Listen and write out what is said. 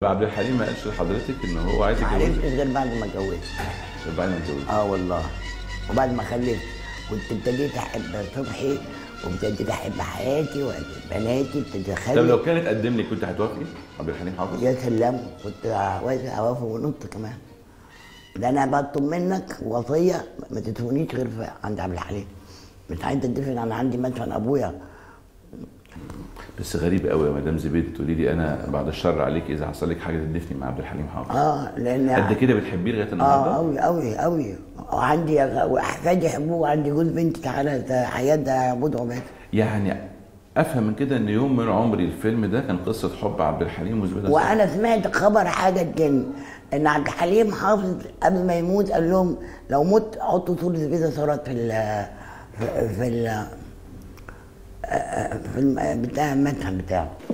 عبد الحليم ما قالش لحضرتك ان هو عايز ما يتجوزك عرفتش غير بعد ما اتجوزت غير بعد ما اتجوزك اه والله وبعد ما خلفت كنت ابتديت احب صبحي وابتديت احب حياتي وبناتي ابتديت طب اخلف لو كانت قدم لك كنت هتوافقي عبد الحليم حافظ يا سلام كنت عاوز اوافق ونط كمان ده انا بطلب منك وصيه ما تدفنيش غير في عند عبد الحليم مش عايز تدفن انا عندي مثلا ابويا بس غريب قوي يا مدام زبيد تقولي لي انا بعد الشر عليك اذا حصل لك حاجه تدفني مع عبد الحليم حافظ اه لان قد كده بتحبيه لغايه اه النهارده قوي قوي قوي وعندي احفادي يحبوه وعندي جوز بنتي تعالى ده حياه ده عبود عباد يعني افهم من كده ان يوم من عمري الفيلم ده كان قصه حب عبد الحليم وزبيده صح؟ وانا سمعت خبر حاجه تاني ان عبد الحليم حافظ قبل ما يموت قال لهم لو مت حطوا صوره زبيده ثروت في ال في في ال في الم- بتاع المتحف بتاعه